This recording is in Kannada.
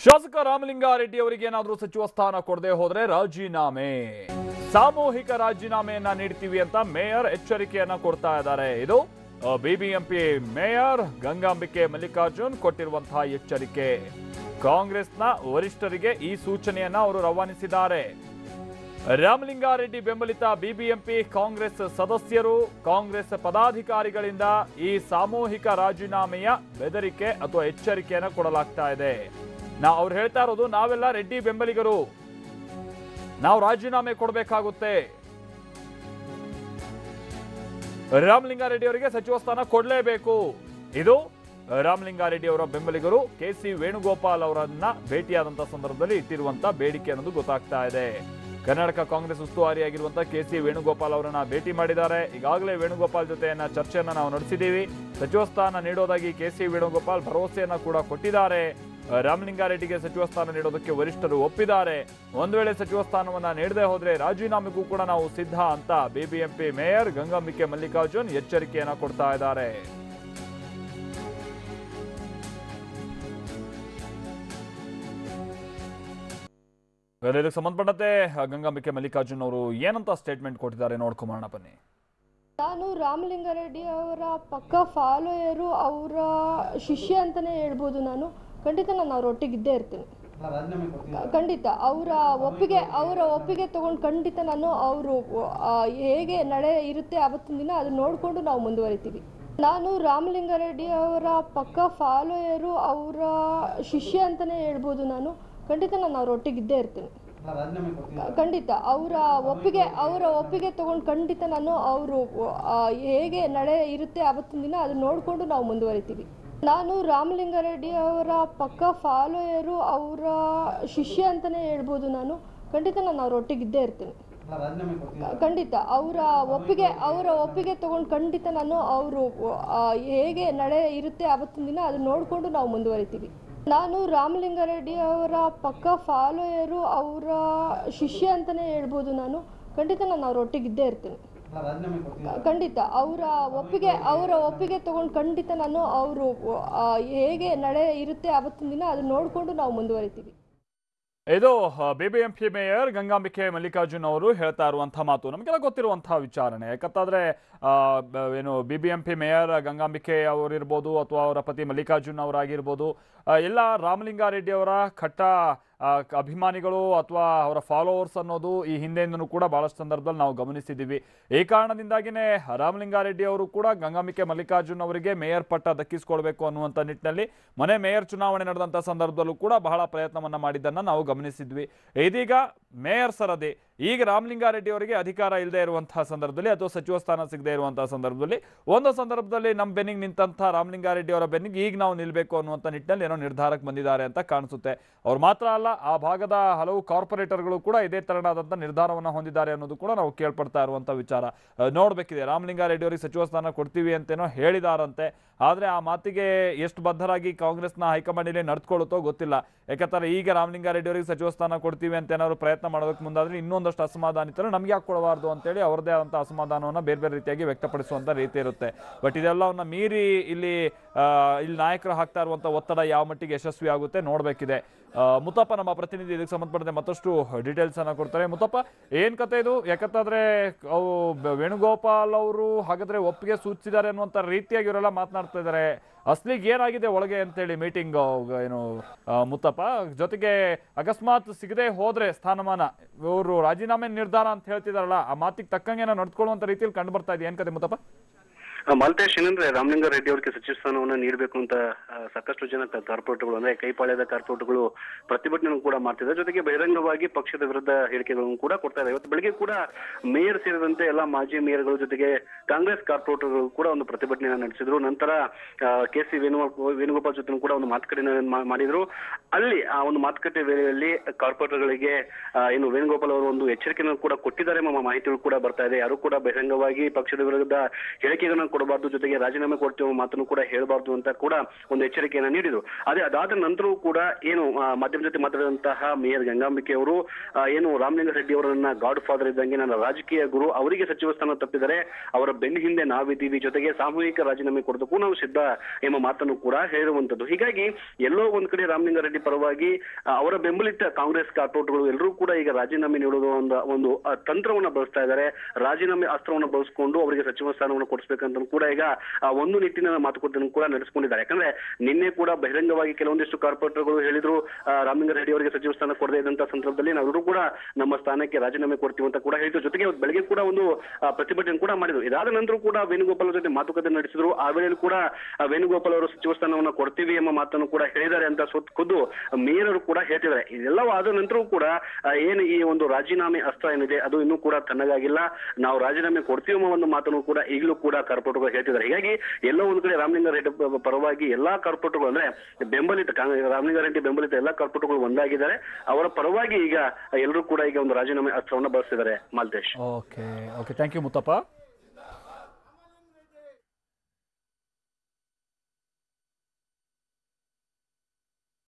ಶಾಸಕ ರಾಮಲಿಂಗಾರೆಡ್ಡಿ ಅವರಿಗೆ ಏನಾದರೂ ಸಚಿವ ಸ್ಥಾನ ಕೊಡದೆ ಹೋದ್ರೆ ರಾಜೀನಾಮೆ ಸಾಮೂಹಿಕ ರಾಜೀನಾಮೆಯನ್ನ ನೀಡ್ತೀವಿ ಅಂತ ಮೇಯರ್ ಎಚ್ಚರಿಕೆಯನ್ನ ಕೊಡ್ತಾ ಇದ್ದಾರೆ ಇದು ಬಿಬಿಎಂಪಿ ಮೇಯರ್ ಗಂಗಾಂಬಿಕೆ ಮಲ್ಲಿಕಾರ್ಜುನ್ ಕೊಟ್ಟಿರುವಂತಹ ಎಚ್ಚರಿಕೆ ಕಾಂಗ್ರೆಸ್ನ ವರಿಷ್ಠರಿಗೆ ಈ ಸೂಚನೆಯನ್ನ ಅವರು ರವಾನಿಸಿದ್ದಾರೆ ರಾಮಲಿಂಗಾರೆಡ್ಡಿ ಬೆಂಬಲಿತ ಬಿಬಿಎಂಪಿ ಕಾಂಗ್ರೆಸ್ ಸದಸ್ಯರು ಕಾಂಗ್ರೆಸ್ ಪದಾಧಿಕಾರಿಗಳಿಂದ ಈ ಸಾಮೂಹಿಕ ರಾಜೀನಾಮೆಯ ಬೆದರಿಕೆ ಅಥವಾ ಎಚ್ಚರಿಕೆಯನ್ನ ಕೊಡಲಾಗ್ತಾ ಇದೆ ನಾವು ಅವ್ರು ಹೇಳ್ತಾ ಇರೋದು ನಾವೆಲ್ಲ ರೆಡ್ಡಿ ಬೆಂಬಲಿಗರು ನಾವು ರಾಜೀನಾಮೆ ಕೊಡಬೇಕಾಗುತ್ತೆ ರಾಮಲಿಂಗಾರೆಡ್ಡಿ ಅವರಿಗೆ ಸಚಿವ ಸ್ಥಾನ ಕೊಡಲೇಬೇಕು ಇದು ರಾಮಲಿಂಗಾರೆಡ್ಡಿ ಅವರ ಬೆಂಬಲಿಗರು ಕೆ ಸಿ ವೇಣುಗೋಪಾಲ್ ಅವರನ್ನ ಭೇಟಿಯಾದಂತಹ ಸಂದರ್ಭದಲ್ಲಿ ಇಟ್ಟಿರುವಂತ ಬೇಡಿಕೆ ಅನ್ನೋದು ಗೊತ್ತಾಗ್ತಾ ಇದೆ ಕರ್ನಾಟಕ ಕಾಂಗ್ರೆಸ್ ಉಸ್ತುವಾರಿಯಾಗಿರುವಂತಹ ಕೆ ಸಿ ವೇಣುಗೋಪಾಲ್ ಅವರನ್ನ ಭೇಟಿ ಮಾಡಿದ್ದಾರೆ ಈಗಾಗಲೇ ವೇಣುಗೋಪಾಲ್ ಜೊತೆಯನ್ನ ಚರ್ಚೆಯನ್ನ ನಾವು ನಡೆಸಿದ್ದೀವಿ ಸಚಿವ ಸ್ಥಾನ ನೀಡೋದಾಗಿ ಕೆ ಸಿ ವೇಣುಗೋಪಾಲ್ ಭರವಸೆಯನ್ನ ಕೂಡ ಕೊಟ್ಟಿದ್ದಾರೆ ರಾಮಲಿಂಗಾರೆಡ್ಡಿಗೆ ಸಚಿವ ಸ್ಥಾನ ನೀಡೋದಕ್ಕೆ ವರಿಷ್ಠರು ಒಪ್ಪಿದ್ದಾರೆ ಒಂದು ವೇಳೆ ಸಚಿವ ಸ್ಥಾನವನ್ನ ನೀಡದೆ ಹೋದ್ರೆ ರಾಜೀನಾಮೆಗೂ ಕೂಡ ನಾವು ಸಿದ್ಧ ಅಂತ ಬಿಬಿಎಂಪಿ ಮೇಯರ್ ಗಂಗಾಂಬಿಕೆ ಮಲ್ಲಿಕಾರ್ಜುನ್ ಎಚ್ಚರಿಕೆಯನ್ನ ಕೊಡ್ತಾ ಇದ್ದಾರೆ ಬೇರೆ ಇದಕ್ಕೆ ಸಂಬಂಧಪಟ್ಟಂತೆ ಗಂಗಾಂಬಿಕೆ ಮಲ್ಲಿಕಾರ್ಜುನ್ ಅವರು ಏನಂತ ಸ್ಟೇಟ್ಮೆಂಟ್ ಕೊಟ್ಟಿದ್ದಾರೆ ನೋಡ್ಕೊಂಬರೋಣ ಬನ್ನಿ ನಾನು ರಾಮಲಿಂಗಾರೆಡ್ಡಿ ಅವರ ಪಕ್ಕ ಫಾಲೋಯರು ಅವರ ಶಿಷ್ಯ ಅಂತಲೇ ಹೇಳ್ಬೋದು ನಾನು ಖಂಡಿತ ನಾನು ಅವ್ರ ಒಟ್ಟಿಗಿದ್ದೇ ಇರ್ತೀನಿ ಖಂಡಿತ ಅವರ ಒಪ್ಪಿಗೆ ಅವರ ಒಪ್ಪಿಗೆ ತಗೊಂಡು ಖಂಡಿತ ನಾನು ಅವರು ಹೇಗೆ ನಡೆ ಇರುತ್ತೆ ಅವತ್ತಿನ ದಿನ ಅದನ್ನ ನೋಡಿಕೊಂಡು ನಾವು ಮುಂದುವರಿತೀವಿ ನಾನು ರಾಮಲಿಂಗಾರೆಡ್ಡಿ ಅವರ ಪಕ್ಕ ಫಾಲೋಯರು ಅವರ ಶಿಷ್ಯ ಅಂತಲೇ ಹೇಳ್ಬೋದು ನಾನು ಖಂಡಿತ ನಾನು ಅವ್ರ ಒಟ್ಟಿಗಿದ್ದೇ ಇರ್ತೀನಿ ಖಂಡಿತ ಅವರ ಒಪ್ಪಿಗೆ ಅವರ ಒಪ್ಪಿಗೆ ತಗೊಂಡು ಖಂಡಿತ ನಾನು ಅವರು ಹೇಗೆ ನಡೆ ಇರುತ್ತೆ ಅವತ್ತಿನ ದಿನ ಅದನ್ನ ನೋಡಿಕೊಂಡು ನಾವು ಮುಂದುವರಿತೀವಿ ನಾನು ರಾಮಲಿಂಗಾರೆಡ್ಡಿ ಅವರ ಪಕ್ಕ ಫಾಲೋಯರು ಅವರ ಶಿಷ್ಯ ಅಂತಲೇ ಹೇಳ್ಬೋದು ನಾನು ಖಂಡಿತ ನಾನು ಅವ್ರ ಒಟ್ಟಿಗಿದ್ದೇ ಇರ್ತೀನಿ ಖಂಡಿತ ಅವರ ಒಪ್ಪಿಗೆ ಅವರ ಒಪ್ಪಿಗೆ ತಗೊಂಡು ಖಂಡಿತ ನಾನು ಅವರು ಹೇಗೆ ನಡೆ ಇರುತ್ತೆ ಅವತ್ತಿನ ದಿನ ಅದನ್ನ ನೋಡಿಕೊಂಡು ನಾವು ಮುಂದುವರಿತೀವಿ ನಾನು ರಾಮಲಿಂಗಾರೆಡ್ಡಿ ಅವರ ಪಕ್ಕ ಫಾಲೋಯರು ಅವರ ಶಿಷ್ಯ ಅಂತಲೇ ಹೇಳ್ಬೋದು ನಾನು ಖಂಡಿತ ನಾನು ಅವ್ರ ಒಟ್ಟಿಗಿದ್ದೇ ಇರ್ತೀನಿ ಖಂಡಿತ ಅವರ ಒಪ್ಪಿಗೆ ಅವರ ಒಪ್ಪಿಗೆ ತಗೊಂಡು ಖಂಡಿತ ನಾನು ಅವರು ಹೇಗೆ ನಡೆ ಇರುತ್ತೆ ಅವತ್ತಿನ ದಿನ ಅದನ್ನ ನೋಡಿಕೊಂಡು ನಾವು ಮುಂದುವರಿತೀವಿ ಇದು ಬಿಬಿಎಂಪಿ ಮೇಯರ್ ಗಂಗಾಂಬಿಕೆ ಮಲ್ಲಿಕಾರ್ಜುನ್ ಅವರು ಹೇಳ್ತಾ ಇರುವಂತಹ ಮಾತು ನಮಗೆಲ್ಲ ಗೊತ್ತಿರುವಂತಹ ವಿಚಾರಣೆ ಯಾಕಂತಾದ್ರೆ ಆ, ಬ- ಏನು ಬಿಬಿಎಂಪಿ ಮೇಯರ್ ಗಂಗಾಂಬಿಕೆ ಅವರಿರ್ಬೋದು ಅಥವಾ ಅವರ ಪತಿ ಮಲ್ಲಿಕಾರ್ಜುನ್ ಅವರಾಗಿರ್ಬೋದು ಆ, ಎಲ್ಲ ರಾಮಲಿಂಗಾರೆಡ್ಡಿ ಅವರ ಕಟ್ಟ ಆ, ಕ- ಅಭಿಮಾನಿಗಳು ಅಥವಾ ಅವರ ಫಾಲೋವರ್ಸ್ ಅನ್ನೋದು ಈ ಹಿಂದೆಯಿಂದನೂ ಕೂಡ ಬಹಳಷ್ಟು ಸಂದರ್ಭದಲ್ಲಿ ನಾವು ಗಮನಿಸಿದ್ದೀವಿ ಈ ಕಾರಣದಿಂದಾಗಿನೇ ರಾಮಲಿಂಗಾರೆಡ್ಡಿ ಅವರು ಕೂಡ ಗಂಗಾಂಬಿಕೆ ಮಲ್ಲಿಕಾರ್ಜುನ್ ಅವರಿಗೆ ಮೇಯರ್ ಪಟ್ಟ ದಕ್ಕಿಸ್ಕೊಳ್ಬೇಕು ಅನ್ನುವಂಥ ನಿಟ್ಟಿನಲ್ಲಿ ಮನೆ ಮೇಯರ್ ಚುನಾವಣೆ ನಡೆದಂಥ ಸಂದರ್ಭದಲ್ಲೂ ಕೂಡ ಬಹಳ ಪ್ರಯತ್ನವನ್ನ ಮಾಡಿದ್ದನ್ನ ನಾವು ಗಮನಿಸಿದ್ವಿ ಇದೀಗ ಮೇಯರ್ ಸರದಿ ಈಗ ರಾಮಲಿಂಗಾರೆಡ್ಡಿ ಅವರಿಗೆ ಅಧಿಕಾರ ಇಲ್ಲದೆ ಇರುವಂತಹ ಸಂದರ್ಭದಲ್ಲಿ ಅಥವಾ ಸಚಿವ ಸ್ಥಾನ ಸಿಗದೆ ಇರುವಂತಹ ಸಂದರ್ಭದಲ್ಲಿ ಒಂದು ಸಂದರ್ಭದಲ್ಲಿ ನಮ್ಮ ಬೆನ್ನಿಗೆ ನಿಂತಹ ರಾಮಲಿಂಗಾರೆಡ್ಡಿ ಅವರ ಬೆನ್ನಿಗೆ ಈಗ ನಾವು ನಿಲ್ಬೇಕು ಅನ್ನುವಂಥ ನಿಟ್ಟಿನಲ್ಲಿ ಏನೋ ನಿರ್ಧಾರಕ್ಕೆ ಬಂದಿದ್ದಾರೆ ಅಂತ ಕಾಣಿಸುತ್ತೆ ಅವ್ರು ಮಾತ್ರ ಅಲ್ಲ ಆ ಭಾಗದ ಹಲವು ಕಾರ್ಪೊರೇಟರ್ಗಳು ಕೂಡ ಇದೇ ತರನಾದಂಥ ನಿರ್ಧಾರವನ್ನು ಹೊಂದಿದ್ದಾರೆ ಅನ್ನೋದು ಕೂಡ ನಾವು ಕೇಳ್ಪಡ್ತಾ ಇರುವಂಥ ವಿಚಾರ ಆ, ನೋಡ್ಬೇಕಿದೆ ರಾಮಲಿಂಗಾರೆಡ್ಡಿ ಅವರಿಗೆ ಸಚಿವ ಸ್ಥಾನ ಕೊಡ್ತೀವಿ ಅಂತೇನೋ ಹೇಳಿದಾರಂತೆ ಆದರೆ ಆ ಮಾತಿಗೆ ಎಷ್ಟು ಬದ್ಧರಾಗಿ ಕಾಂಗ್ರೆಸ್ನ ಹೈಕಮಾಂಡ್ ಇಲ್ಲಿ ನಡ್ಕೊಳ್ಳುತ್ತೋ ಗೊತ್ತಿಲ್ಲ ಯಾಕಂತಾರೆ ಈಗ ರಾಮಲಿಂಗಾರೆಡ್ಡಿ ಅವರಿಗೆ ಸಚಿವ ಸ್ಥಾನ ಕೊಡ್ತೀವಿ ಅಂತ ಏನಾದ್ರು ಪ್ರಯತ್ನ ಮಾಡೋದಕ್ಕೆ ಮುಂದಾದ್ರೆ ಇನ್ನೊಂದಷ್ಟು ಅಸಮಾಧಾನಿತರು ನಮ್ಗೆ ಯಾಕೆ ಕೊಡಬಾರ್ದು ಅಂತೇಳಿ ಅವರದೇ ಆದಂಥ ಅಸಮಾಧಾನವನ್ನು ಬೇರೆ ಬೇರೆ ರೀತಿಯಾಗಿ ವ್ಯಕ್ತಪಡಿಸುವಂಥ ರೀತಿ ಇರುತ್ತೆ ಬಟ್ ಇದೆಲ್ಲವನ್ನ ಮೀರಿ ಇಲ್ಲಿ ಆ, ಇಲ್ಲಿ ನಾಯಕರು ಹಾಕ್ತಾ ಇರುವಂಥ ಒತ್ತಡ ಯಾವ ಮಟ್ಟಿಗೆ ಯಶಸ್ವಿ ಆಗುತ್ತೆ ನೋಡಬೇಕಿದೆ ಮುತ್ತಪ್ಪ ನಮ್ಮ ಪ್ರತಿನಿಧಿ ಇದಕ್ಕೆ ಸಂಬಂಧಪಟ್ಟಂತೆ ಮತ್ತಷ್ಟು ಡೀಟೇಲ್ಸ್ ಅನ್ನ ಕೊಡ್ತಾರೆ ಮುತ್ತಪ್ಪ ಏನ್ ಕತೆ ಇದು ಯಾಕಂತಂದ್ರೆ ಅವು ಬ- ವೇಣುಗೋಪಾಲ್ ಅವರು ಹಾಗಾದ್ರೆ ಒಪ್ಪಿಗೆ ಸೂಚಿಸಿದ್ದಾರೆ ಅನ್ನುವಂಥ ರೀತಿಯಾಗಿ ಇವರೆಲ್ಲ ಮಾತನಾಡ್ತಾ ಇದ್ದಾರೆ ಅಸ್ಲಿಗೆ ಏನಾಗಿದೆ ಒಳಗೆ ಅಂತೇಳಿ ಮೀಟಿಂಗ್ ಏನು ಆ, ಮುತ್ತಪ್ಪ ಜೊತೆಗೆ ಅಕಸ್ಮಾತ್ ಸಿಗದೆ ಹೋದ್ರೆ ಸ್ಥಾನಮಾನ ಇವರು ರಾಜೀನಾಮೆ ನಿರ್ಧಾರ ಅಂತ ಹೇಳ್ತಿದಾರಲ್ಲ ಆ ಮಾತಿಗೆ ತಕ್ಕಂಗೆ ಏನೋ ನಡ್ಕೊಳ್ಳುವಂತ ರೀತಿಯಲ್ಲಿ ಕಂಡು ಬರ್ತಾ ಇದೆ ಏನ್ ಕತೆ ಮುತ್ತಪ್ಪ ಆ, ಮಾಲ್ತೇಶ್ ಏನಂದ್ರೆ ರಾಮಲಿಂಗಾರೆಡ್ಡಿ ಅವರಿಗೆ ಸಚಿವ ಸ್ಥಾನವನ್ನ ನೀಡಬೇಕು ಅಂತ ಆ, ಸಾಕಷ್ಟು ಜನ ಕ- ಕಾರ್ಪೊರೇಟ್ಗಳು ಅಂದ್ರೆ ಕೈಪಾಳ್ಯದ ಕಾರ್ಪೊರೇಟ್ಗಳು ಪ್ರತಿಭಟನೆ ಕೂಡ ಮಾಡ್ತಿದ್ದಾರೆ ಜೊತೆಗೆ ಬಹಿರಂಗವಾಗಿ ಪಕ್ಷದ ವಿರುದ್ಧ ಹೇಳಿಕೆಗಳನ್ನು ಕೂಡ ಕೊಡ್ತಾ ಇದ್ದಾರೆ ಇವತ್ತು ಬೆಳಿಗ್ಗೆ ಕೂಡ ಮೇಯರ್ ಸೇರಿದಂತೆ ಎಲ್ಲ ಮಾಜಿ ಮೇಯರ್ಗಳ ಜೊತೆಗೆ ಕಾಂಗ್ರೆಸ್ ಕಾರ್ಪೊರೇಟರ್ಗಳು ಕೂಡ ಒಂದು ಪ್ರತಿಭಟನೆಯನ್ನ ನಡೆಸಿದ್ರು ನಂತರ ಕೆ ಸಿ ವೇಣು ವೇಣುಗೋಪಾಲ್ ಜೊತೆ ಕೂಡ ಒಂದು ಮಾತುಕತೆಯನ್ನು ಮಾ- ಮಾಡಿದ್ರು ಅಲ್ಲಿ ಆ ಒಂದು ಮಾತುಕತೆ ವೇಳೆಯಲ್ಲಿ ಕಾರ್ಪೊರೇಟರ್ಗಳಿಗೆ ಆ, ಏನು ವೇಣುಗೋಪಾಲ್ ಅವರು ಒಂದು ಎಚ್ಚರಿಕೆಯನ್ನು ಕೂಡ ಕೊಟ್ಟಿದ್ದಾರೆ ಎಂಬ ಮಾಹಿತಿಗಳು ಕೂಡ ಬರ್ತಾ ಇದೆ ಯಾರು ಕೂಡ ಬಹಿರಂಗವಾಗಿ ಪಕ್ಷದ ವಿರುದ್ಧ ಹೇಳಿಕೆಗಳನ್ನು ಕೊಡಬಾರ್ದು ಜೊತೆಗೆ ರಾಜೀನಾಮೆ ಕೊಡ್ತೀವಿ ಎಂಬ ಮಾತನ್ನು ಕೂಡ ಹೇಳಬಾರ್ದು ಅಂತ ಕೂಡ ಒಂದು ಎಚ್ಚರಿಕೆಯನ್ನ ನೀಡಿದ್ರು ಅದೇ ಅದಾದ ನಂತರವೂ ಕೂಡ ಏನು ಆ, ಮಾಧ್ಯಮ ಜೊತೆ ಮಾತಾಡಿದಂತಹ ಮೇಯರ್ ಗಂಗಾಂಬಿಕೆ ಅವರು ಆ, ಏನು ರಾಮಲಿಂಗ ರೆಡ್ಡಿ ಅವರನ್ನ ಗಾಡ್ ಫಾದರ್ ಇದ್ದಂಗೆ ನನ್ನ ರಾಜಕೀಯ ಗುರು ಅವರಿಗೆ ಸಚಿವ ಸ್ಥಾನ ತಪ್ಪಿದರೆ ಅವರ ಬೆನ್ನ ಹಿಂದೆ ನಾವಿದ್ದೀವಿ ಜೊತೆಗೆ ಸಾಮೂಹಿಕ ರಾಜೀನಾಮೆ ಕೊಡೋದಕ್ಕೂ ನಾವು ಸಿದ್ಧ ಎಂಬ ಮಾತನ್ನು ಕೂಡ ಹೇಳಿರುವಂತದ್ದು ಹೀಗಾಗಿ ಎಲ್ಲೋ ಒಂದ್ ಕಡೆ ರಾಮಲಿಂಗ ರೆಡ್ಡಿ ಪರವಾಗಿ ಆ, ಅವರ ಬೆಂಬಲಿತ ಕಾಂಗ್ರೆಸ್ ಕಾರ್ಪೊರೇಟ್ಗಳು ಎಲ್ಲರೂ ಕೂಡ ಈಗ ರಾಜೀನಾಮೆ ನೀಡುವ ಒಂದು ಒಂದು ಆ, ತಂತ್ರವನ್ನ ಬಳಸ್ತಾ ಇದ್ದಾರೆ ರಾಜೀನಾಮೆ ಅಸ್ತ್ರವನ್ನ ಬಳಸ್ಕೊಂಡು ಅವರಿಗೆ ಸಚಿವ ಸ್ಥಾನವನ್ನು ಕೊಡಿಸ್ಬೇಕಂತ ಕೂಡ ಈಗ ಆ, ಒಂದು ನಿಟ್ಟಿನ ಮಾತುಕತೆಯನ್ನು ಕೂಡ ನಡೆಸಿಕೊಂಡಿದ್ದಾರೆ ಯಾಕಂದ್ರೆ ನಿನ್ನೆ ಕೂಡ ಬಹಿರಂಗವಾಗಿ ಕೆಲವೊಂದಿಷ್ಟು ಕಾರ್ಪೊರೇಟರ್ಗಳು ಹೇಳಿದ್ರು ಆ, ರಾಮಲಿಂಗಾರೆಡ್ಡಿ ಅವರಿಗೆ ಸಚಿವ ಸ್ಥಾನ ಕೊಡದೇ ಇದ್ದಂತ ಸಂದರ್ಭದಲ್ಲಿ ನಾವೆಲ್ಲರೂ ಕೂಡ ನಮ್ಮ ಸ್ಥಾನಕ್ಕೆ ರಾಜೀನಾಮೆ ಕೊಡ್ತೀವಿ ಅಂತ ಕೂಡ ಹೇಳಿದ್ರು ಜೊತೆಗೆ ಇವತ್ತು ಬೆಳಗ್ಗೆ ಕೂಡ ಒಂದು ಆ, ಪ್ರತಿಭಟನೆ ಕೂಡ ಮಾಡಿದ್ರು ಇದಾದ ನಂತರ ಕೂಡ ವೇಣುಗೋಪಾಲ್ ಅವ್ರ ಜೊತೆ ಮಾತುಕತೆ ನಡೆಸಿದ್ರು ಆ ವೇಳೆಯಲ್ಲಿ ಕೂಡ ಆ, ವೇಣುಗೋಪಾಲ್ ಅವರು ಸಚಿವ ಸ್ಥಾನವನ್ನ ಕೊಡ್ತೀವಿ ಎಂಬ ಮಾತನ್ನು ಕೂಡ ಹೇಳಿದ್ದಾರೆ ಅಂತ ಸುತ್ತ ಖುದ್ದು ಮೇಯರ್ ಅವರು ಕೂಡ ಹೇಳ್ತಿದ್ದಾರೆ ಇದೆಲ್ಲವೂ ಆದ ನಂತರವೂ ಕೂಡ ಆ, ಏನು ಈ ಒಂದು ರಾಜೀನಾಮೆ ಅಸ್ತ್ರ ಏನಿದೆ ಅದು ಇನ್ನೂ ಕೂಡ ತಣ್ಣಗಾಗಿಲ್ಲ ನಾವು ರಾಜೀನಾಮೆ ಕೊಡ್ತೀವಿ ಎಂಬ ಒಂದು ಮಾತನ್ನು ಕೂಡ ಈಗಲೂ ಕೂಡ ಕಾರ್ಪೊರೇಟರ್ಗಳು ಹೇಳ್ತಿದ್ದಾರೆ ಹೀಗಾಗಿ ಎಲ್ಲೋ ಒಂದು ಕಡೆ ರಾಮಲಿಂಗಾರೆಡ್ಡಿ ಪ- ಪರವಾಗಿ ಎಲ್ಲಾ ಕಾರ್ಪೊರೇಟರ್ಗಳು ಅಂದ್ರೆ ಬೆಂಬಲಿತ ಕಾಂಗ್ರೆಸ್ ರಾಮಲಿಂಗಾರೆಡ್ಡಿ ಬೆಂಬಲಿತ ಎಲ್ಲಾ ಕಾರ್ಪೊರೇಟರ್ಗಳು ಒಂದಾಗಿದ್ದಾರೆ ಅವರ ಪರವಾಗಿ ಈಗ ಎಲ್ಲರೂ ಕೂಡ ಈಗ ಒಂದು ರಾಜೀನಾಮೆ ಅಸ್ತ್ರವನ್ನ ಬಳಸ್ತಿದ್ದಾರೆ Malthesh okay okay thank you Muthappa